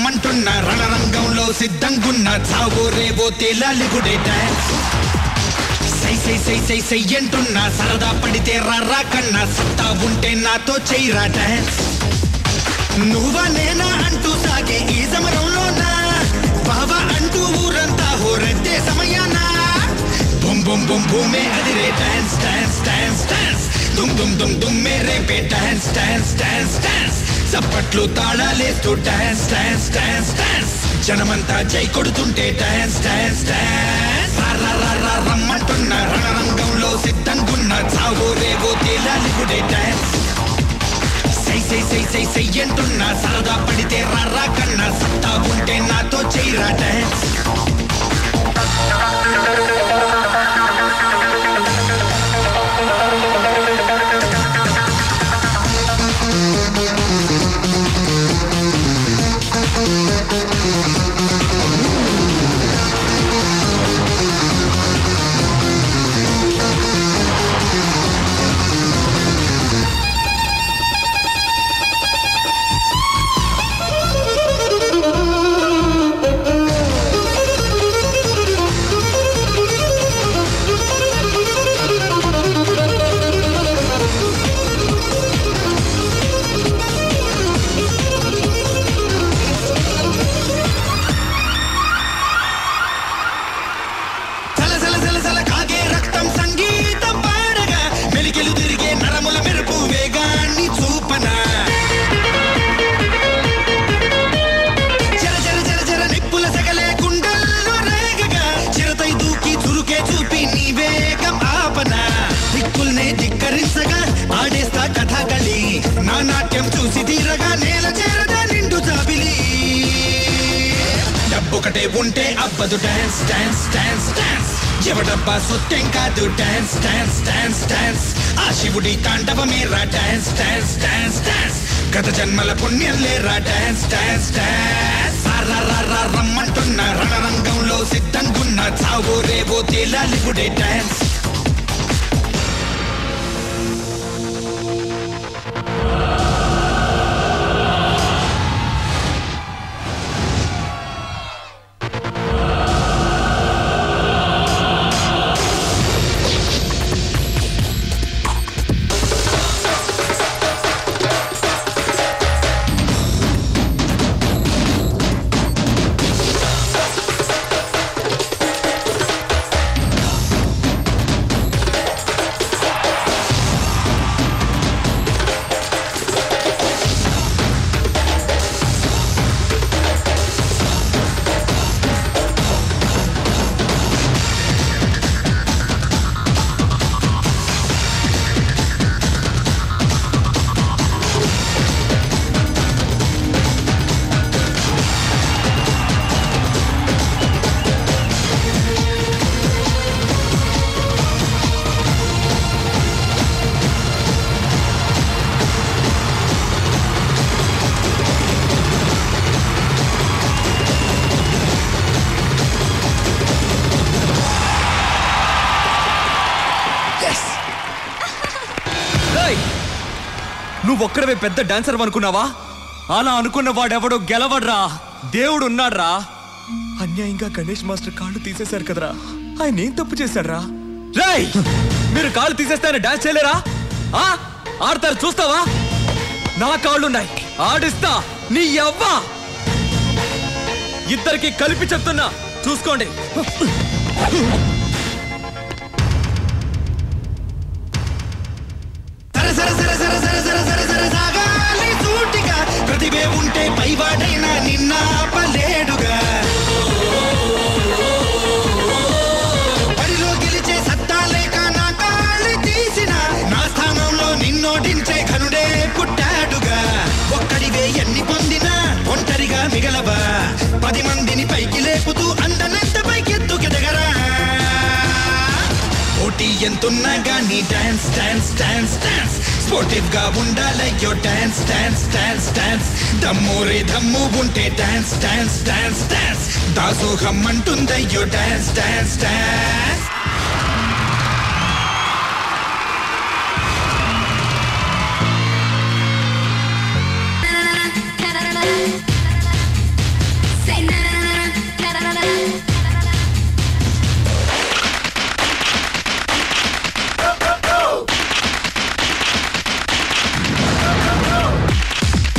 రమ్మంటున్న రణరంగంలో సిద్ధంగున్న చావో రేవో తేలాలి గుడే డాన్స్ సై సై సై సై సై అంటున్నా సరదా పడితే రారా కన్నా సత్తా ఉంటే నాతో చెయ్యరా డాన్స్ నువ్వా నేనా అంటూ సాగే ఈ సమరంలోనా బావా అంటూ ఊరంతా హోరెత్తే సమయానా బుమ్ బుమ్ బుమ్ బుమే అదిరే డాన్స్ డాన్స్ డాన్స్ డాన్స్ దుమ్ దుమ్ దుమ్ దుమ్మే రేపే డాన్స్ డాన్స్ డాన్స్ డాన్స్ చప్పట్లు తాళాలేస్తూ డాన్స్ డాన్స్ డాన్స్ డాన్స్ జనమంతా జై కొడుతుంటే డాన్స్ డాన్స్ డాన్స్ రా రా రా రా రమ్మంటున్న రణరంగంలో సిద్ధంగున్న చావో రేవో తేలాలి గుడే డాన్స్ సై సై సై సై సై అంటున్నా సరదా పడితే రారా కన్నా సత్తా ఉంటే నాతో చెయ్యరా డాన్స్ సల సల సల సల కాగే రక్తం సంగీతం పాడగా మెలికెలు తిరిగే నరముల మెరుపు వేగాన్ని చూపన జర జర జర జర నిప్పుల సగలే గుండెల్లో రేగగా చిరతై దూకి చురుకే చూపి నీ వేగం ఆపన దిక్కుల్నే ధిక్కరించగా ఆడేస్తా కథకళి నా నాట్యం చూసి తీరగా నేల చేరగా నిండు జాబిలి డబ్బొకటే ఉంటే అబ్బదు డాన్స్ డాన్స్ డాన్స్ డాన్స్ ఎవడబ్బా సొత్తెం కాదు డాన్స్ డాన్స్ డాన్స్ డాన్స్ ఆ శివుడి తాండవమేరా డాన్స్ డాన్స్ డాన్స్ డాన్స్ గత జన్మల పుణ్యం లేరా డాన్స్ డాన్స్ డాన్స్ రా రా రా రమ్మంటున్న రణరంగంలో సిద్ధంగున్న చావో రేవో తేలాలి గుడే డాన్స్ ఏయ్! నువ్వు ఒక్కడవే పెద్ద డాన్సర్ అనుకున్నావా అలా అనుకున్న వాడెవడో గెలవడ్రా దేవుడు ఉన్నాడ్రా అన్యాయంగా గణేష్ మాస్టర్ కాళ్ళు తీసేశారు కదరా ఆయన ఏం తప్పు చేశాడ్రా రేయ్ మీరు కాళ్ళు తీసేస్తే ఆయన డాన్స్ చేయలేరా ఆ ఆడతారు చూస్తావా నా కాళ్ళున్నాయి ఆడిస్తా నీ అవ్వా ఇద్దరికి కలిపి చెప్తున్నా చూసుకోండి సర సర సర సర సర సర సర సర సాగాలి సూటిగా ప్రతిభే ఉంటే పైవాడైనా నిన్న పలేడుగా బడిలో గెలిచే సత్తా లేక నా కాళ్ళు తీసిన నా స్థానంలో నిన్నోడించే ఘనుడే పుట్టాడుగా ఒక్కడివే ఎన్ని పొందినా ఒంటరిగా మిగలవా పది మందిని పైకి లేపుతూ అందనంత పైకెత్తుకెదగరా పోటీ ఎంతున్నా గానీ dance dance dance dance sportive గా ఉండాలయ్యో డాన్స్ డాన్స్ డాన్స్ డాన్స్ దమ్ము రే దమ్ము ఉంటే డాన్స్ డాన్స్ డాన్స్ డాన్స్ దాసోహం అంటుందయ్యో డాన్స్ డాన్స్ డాన్స్